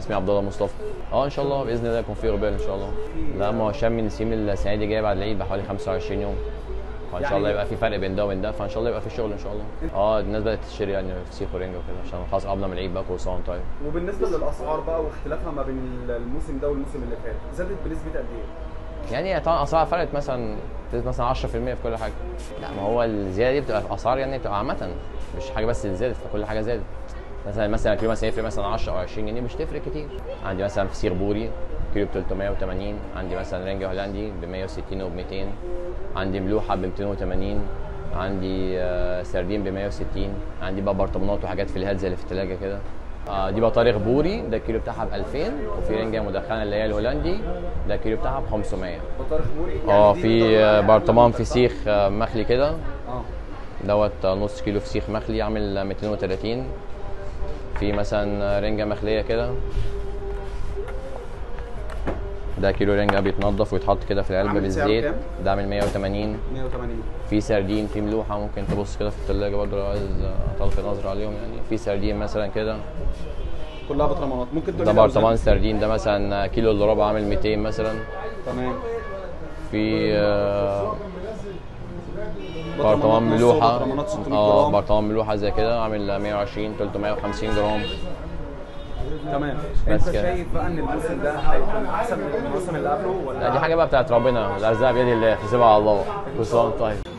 اسمي عبد الله مصطفى اه ان شاء الله باذن الله يكون في اقبال ان شاء الله لا ما هو شم نسيم السنه دي جايه بعد العيد بحوالي 25 يوم فان شاء الله يبقى في فرق بين ده وبين ده فان شاء الله يبقى في شغل ان شاء الله اه الناس بدات تشتري يعني فسيخ ورنجه وكده عشان خلاص قبل من العيد بقى كل سنه وانت طيب وبالنسبه للاسعار بقى واختلافها ما بين الموسم ده والموسم اللي فات زادت بنسبه قد ايه؟ يعني طبعا اسعار فرقت مثلا زادت مثلا 10% في كل حاجه لا ما هو الزياده دي بتبقى في اسعار يعني بتبقى عامه مش حاجه بس اللي زادت فكل حاجه زادت مثلا مثلا كيلو مثلا يفرق مثلا 10 او 20 جنيه مش تفرق كتير عندي مثلا فسيخ بوري كيلو ب 380 عندي مثلا رنجة هولندي ب 160 وب 200 عندي ملوحه ب 280 عندي آه، سردين ب 160 عندي بقى برطمانات وحاجات في الهاد زي اللي في الثلاجه كده آه دي بطارخ بوري ده الكيلو بتاعها ب 2000 وفي رنجة مدخنه اللي هي الهولندي ده الكيلو بتاعها ب 500 بطارخ بوري يعني اه دي في بطارخ- آه، برطمان فسيخ آه، مخلي كده اه دوت آه، نص كيلو فسيخ مخلي عامل آه، 230 في مثلا آه، رنجة مخلية كده ده كيلو رنجة بيتنضف ويتحط كده في العلبة عامل سعره بالزيت كام؟ ده عامل 180 180 في سردين في ملوحة ممكن تبص كده في التلاجة برضه لو عايز آه، تلقي نظرة عليهم يعني في سردين مثلا كده كلها برطمانات ممكن تقول ده لي لو برطمان زاد- سردين ده مثلا آه، كيلو الا ربع عامل 200 مثلا تمام في آه، برطمانات برطمان نص ملوحة وبرطمانات 600 اه جرام. برطمان ملوحة زي كده عامل 120 350 جرام تمام بس انت كده. شايف بقى ان الموسم ده هيكون احسن من الموسم اللي قبله ولا لا دي حاجة بقى بتاعت ربنا الأرزاق بيد الله تسيبها على الله كل سنة وأنت طيب